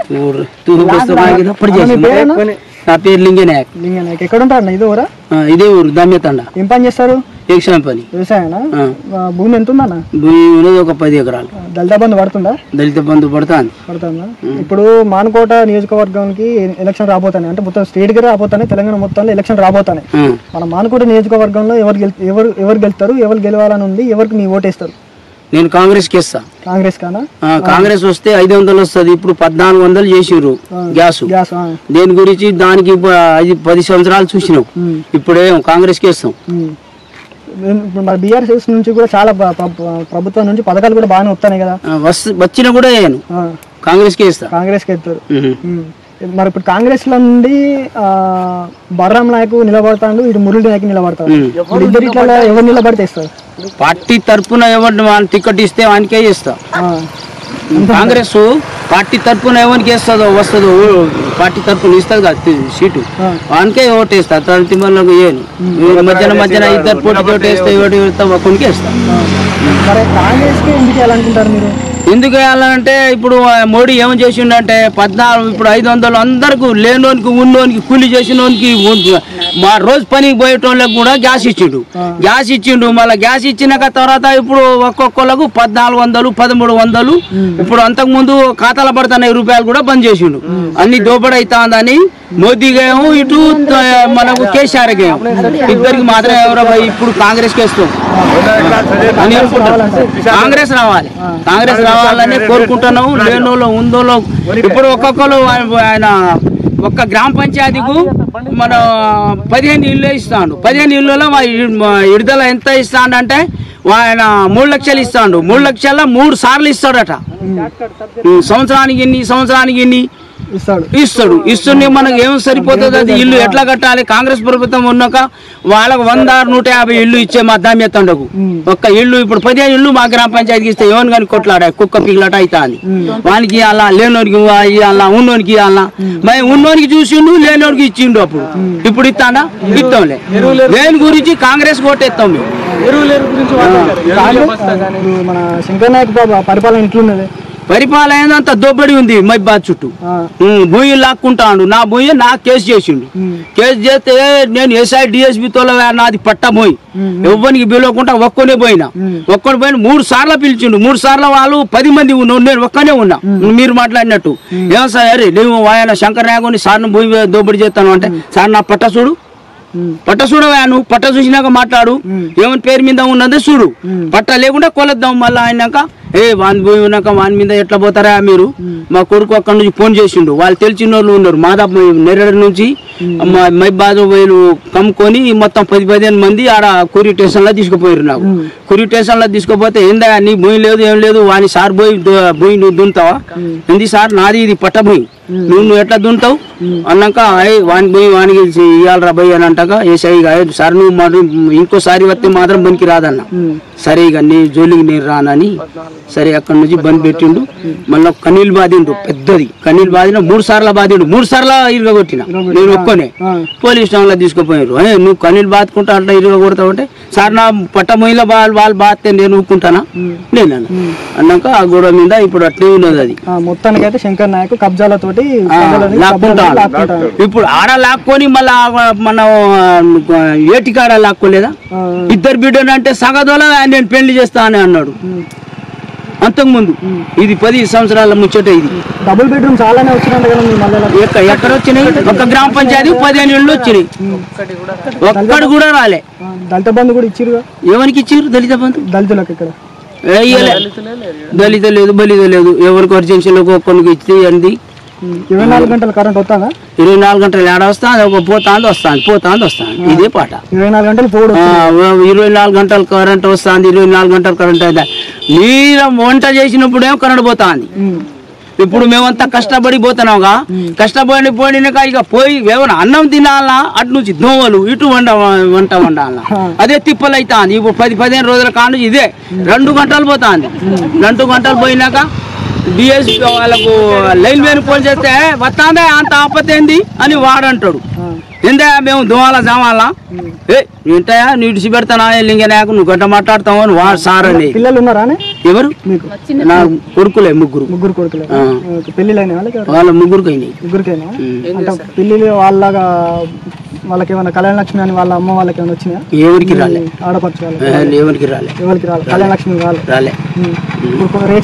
ఊరు తూర్పు వస్తే అప్పుడు అన్న, మీ చేసిండు. పేరేనా? నా పేరు లింగనాయక్ లింగనాయక్ ఎక్కడ ఉంటారు అన్న ఇది ఊరా ఆ, ఇదే ఊరు దమ్యతండ ఏం పని చేస్తారు యక్షణ పని వ్యవసాయనా ఆ. ఆ, భూమి ఎంత ఉందన్న భూమి ఉన్నది ఒక పది ఎకరాలు దళిత బంధు పడుతుందా దళిత బంధు పడుతుంది పడుతుందా ఇప్పుడు మానుకోట నియోజకవర్గానికి ఎలక్షన్ రాబోతాయి అంటే మొత్తం స్టేట్ కి రాబోతాయి తెలంగాణ మొత్తంలో ఎలక్షన్ రాబోతాయి మన మానుకోట నియోజకవర్గంలో ఎవరు గెల్ ఎవరు ఎవరు గెలుస్తారు ఎవరు గెలవాలని ఉంది ఎవరికి మీ ఓటేస్తారు నేను కాంగ్రెస్కి ఇస్తా కాంగ్రెస్ కానా ఆ, కాంగ్రెస్ వస్తే ఐదు వందలు వస్తుంది ఇప్పుడు పద్నాలుగు వందలు చేసిర్రు గ్యాస్ గ్యాస్ ఆ. దేని గురించి దానికి ప- ఐదు పది సంవత్సరాలు చూసినాం ఉమ్. ఇప్పుడేం కాంగ్రెస్కి ఇస్తాం ఉమ్. మేము ఇప్పుడు మన బీఆర్ఎస్ నుంచి కూడా చాలా ప్ర- ప్ర- ప్రభుత్వం నుంచి పథకాలు కూడా బాగానే వస్తున్నాయి కదా ఆ, వస్ వచ్చినా కూడా వేయను ఆ, కాంగ్రెస్కే ఇస్తా కాంగ్రెస్కి వెళ్తారు ఉహు. ఉమ్. మరి ఇప్పుడు కాంగ్రెస్ లో నుండి ఆ, బలరాం నాయకు నిలబడతాడు ఇటు మురళి నాయకు నిలబడతాడు ఉమ్. ఇప్పుడు ఇద్దరు ఇట్లా ఎవరు నిలబడితే ఇస్తారు పార్టీ తరపున ఎవరిని వాళ్ళ టికెట్ ఇస్తే వానికే ఇస్తా ఆ, కాంగ్రెస్ పార్టీ తరపున ఎవరికి వేస్తుందో వస్తుందో ఊ- పార్టీ తరపున ఇస్తుంది కదా తి- సీటు ఆ. వానికే ఓటేస్తా తరతి వాళ్ళకి ఏను మధ్యన మధ్యన ఇద్దరు పోటీ ఓటేస్తే ఓటు వేస్తా ఒకరికి వేస్తా ఆ. మరి కాంగ్రెస్ కి ఎందుకు వేయాలనుకుంటారు మీరు ఎందుకు వేయాలంటే ఇప్పుడు ఆ మోడీ ఏం చేసిండంటే పద్నాలుగు ఇప్పుడు ఐదు వందలు అందరికి లేనోనికి ఉన్నోనికి కూలి చేసినోనికి ఉ- మా రోజు పనికి పోయేటోళ్ళకి కూడా గ్యాస్ ఇచ్చిండు గ్యాస్ ఇచ్చిండు మళ్ళీ గ్యాస్ ఇచ్చినాక తర్వాత ఇప్పుడు ఒక్కొక్కళ్ళకు పద్నాలుగు వందలు పదమూడు వందలు ఇప్పుడు అంతకు ముందు ఖాతాలో పడుతున్నాయి రూపాయలు కూడా బంద్ చేసిండు అన్ని దోపిడీ అవుతుందని మోదీగా ఏమో ఇటు త- మనకు కేసీఆర్ ఏమో ఇద్దరికి మాత్రం ఎవరో ఇప్పుడు కాంగ్రెస్ వేస్తాం అని అనుకుంటాం కాంగ్రెస్ రావాలి కాంగ్రెస్ రావాలని కోరుకుంటున్నాము లేనోళ్ళు ఉందోలో ఇప్పుడు ఒక్కొక్కరు ఆయన- ఆయన ఒక్క గ్రామ పంచాయతీకు మన పదిహేను ఇల్లు ఇస్తాడు పదిహేను ఇళ్ళలో మా ఇ- మా విడుదల ఎంత ఇస్తాడు అంటే ఆయన మూడు లక్షలు ఇస్తాడు మూడు లక్షల మూడు సార్లు ఇస్తాడట ఉమ్, సంవత్సరానికి ఇన్ని సంవత్సరానికి ఇన్ని ఇస్తాడు ఇస్తాడు ఇస్తుండే మనకు ఏం సరిపోతుంది అది ఇల్లు ఎట్లా కట్టాలి కాంగ్రెస్ ప్రభుత్వం ఉన్నాక వాళ్ళకు వంద నూట యాభై ఇల్లు ఇచ్చే మా దామ్యతండకు ఒక్క ఇల్లు ఇప్పుడు పదిహేను ఇల్లు మా గ్రామ పంచాయతీకి ఇస్తే ఏమని కానీ కొట్లాడా కుక్క పిల్లట అవుతా అని వానికి అలా లేనోనికి ఇవ్వాలా ఉన్నోనికి ఇవ్వాలా మేము ఉన్నోనికి చూసిండు లేనోనికి ఇచ్చిండు అప్పుడు ఇప్పుడు ఇస్తాడా ఇస్తాంలే దేని గురించి కాంగ్రెస్ ఓటేస్తాం మేము కాంగ్రెస్ ఆ, ఇప్పుడు మన శంకర్ నాయక్ బాబు పరిపాలన ఎట్లున్నది పరిపాలన అంతా దోబడి ఉంది మైబాద్ చుట్టూ ఆ, ఉమ్, భూమి లాక్కుంటాడు నా భూమి నా కేసు చేసిండు కేసు చేస్తే నేను ఎస్ఐ డిఎస్పి తోల నాది పట్ట పోయి ఎవ్వరికి పిలవకుండా ఒక్కనే పోయినా ఒక్కని పోయిన మూడు సార్లు పిలిచిండు మూడు సార్లు వాళ్ళు పది మంది ఉన్నారు నేను ఒక్కనే ఉన్నా మీరు మాట్లాడినట్టు ఏమో సార్ అరే నువ్వు ఆయన శంకర్ నాయకుని సార్ భూమి దోపిడీ చేస్తాను అంటే సార్ నా పట్ట చూడు పట్ట చూడవా నువ్వు పట్ట చూసినాక మాట్లాడు ఏమని పేరు మీద ఉన్నది చూడు పట్ట లేకుండా కొలద్దాం మళ్ళీ ఆయనాక ఏ వాని పోయి ఉన్నాక వాని మీద ఎట్లా పోతారా మీరు మా కొడుకు అక్కడ నుంచి ఫోన్ చేసిండు వాళ్ళు తెలిసిన వాళ్ళు ఉన్నారు మాదాపు నెరడు నుంచి మా- మైబాదు వీళ్ళు కమ్ముకొని మొత్తం పది పదిహేను మంది ఆడ కూరి స్టేషన్ లో తీసుకుపోయారు నాకు కూరి స్టేషన్ లో తీసుకుపోతే ఏందా నీ భూమి లేదు ఏం లేదు వాని సార్ పోయి దు- భూమి నువ్వు దున్తావా ఏంది సార్ నాది ఇది పట్ట భూమి నువ్వు నువ్వు ఎట్లా దున్తావు అన్నాక "అయ్, వాని పోయి వానికి ఇవ్వాలరా పోయి అని అంటాక ఏసై సార్ నువ్వు మరి ఇంకోసారి వస్తే మాత్రం పనికి రాదన్న సరే ఇక నీ జోలికి నేను రానని సరే అక్కడ నుంచి బంద్ పెట్టిండు మళ్ళీ కనీళ్ళు బాధిండు పెద్దది కనీళ్ళు బాధిన మూడు సార్లు బాధిండు మూడు సార్లు ఇరగొట్టిన నేను ఒక్కనే పోలీస్ స్టేషన్ లో తీసుకుపోయారు "ఏ, నువ్వు కనీళ్ళు బాదుకుంటా అట్లా ఇరగొడతావు అంటే సార్ నా పట్ట మొయ్యిలో వాళ్ళు వాళ్ళు బాధితే నేను ఊరుకుంటానా నేను అన్నా. అన్నాక ఆ గొడవ మీద ఇప్పుడు అట్లే ఉన్నది అది ఆ, మొత్తానికైతే శంకర్ నాయక్ కబ్జాలతోటి ఆ, ప్రజలని లాక్కుంటాడు కబ్జాలతో లాక్కుంటాడు ఇప్పుడు ఆడ లాక్కొని మళ్ళా మన ఏటికాడ లాక్కోలేదా ఆ, ఇద్దరు బిడ్డలు అంటే సగదోల నేను పెళ్లి చేస్తా అని అన్నాడు అంతకుముందు ఇది పది సంవత్సరాల ముచ్చట ఇది డబుల్ బెడ్రూమ్ చాలానే వచ్చినట్టు కదా మీ మళ్ళీ ఎక్క- ఎక్కడ వచ్చినాయి ఒక గ్రామ పంచాయతీ పదిహేను ఇళ్ళు వచ్చినాయి ఒక్కడు కూడా రాలే దళిత బంధు కూడా ఇచ్చిరుగా ఎవరికి ఇచ్చారు దళిత బంధు దళితులకు ఇక్కడ ఏ ఇయ్యలే దళిత లేదు బలిత లేదు ఎవరికి అర్జెన్సీలకు ఒక్కరికి ఇచ్చి అంది ఉమ్, ఇరవై నాలుగు గంటల కరెంట్ వస్తుందా ఇరవై నాలుగు గంటలు ఏడ వస్తాను ఒక పోతాంది వస్తాను పోతాంది వస్తాను ఇదే పాట ఇరవై నాలుగు గంటలు పోడు ఆ, ఇరవై నాలుగు గంటలు కరెంట్ వస్తుంది ఇరవై నాలుగు గంటలు కరెంట్ అయితే మీరు వంట చేసినప్పుడేమో కరెంట్ పోతుంది ఇప్పుడు మేమంతా కష్టపడి పోతున్నావుగా కష్టపడి పోయినాక ఇక పోయి ఏమైనా అన్నం తినాలా అటు నుంచి దోమలు ఇటు వంట వంట వండాలా అదే తిప్పలు అవుతుంది ఇప్పుడు పది పదిహేను రోజుల కాడ నుంచి ఇదే రెండు గంటలు పోతుంది రెండు గంటలు పోయినాక డిఎస్పీ వాళ్ళకు లైన్ మ్యాన్ ఫోన్ చేస్తే వస్తాందే అంత ఆపత ఏంది అని వాడంటాడు ఆ, ఏందా మేము దోవాల జామాలా ఏ ఏంటయా నీ ఇడిచి పెడతానా లింగనాయకు నువ్వు గంట మాట్లాడతావు అని వాడు సార్ అని పిల్లలు ఉన్నారా అని ఎవరు మీకు నా కొడుకులే ముగ్గురు ముగ్గురు కొడుకులు పెళ్ళిళ్ళైన వాళ్ళకి ఎవరు? వాళ్ళ ముగ్గురికి అయినాయి ముగ్గురికైనా అంటే పెళ్ళిళ్ళు వాళ్ళగా వాళ్ళకి ఏమైనా కళ్యాణ లక్ష్మి అని వాళ్ళ అమ్మ వాళ్ళకి ఏమైనా వచ్చినాయా ఎవరికి రాలే ఆడపడుచు వాళ్ళకి ఏ, ఎవరికి రాలే ఎవరికి రాలి కళ్యాణ లక్ష్మి రాలి రాలే ఇప్పుడు రేట్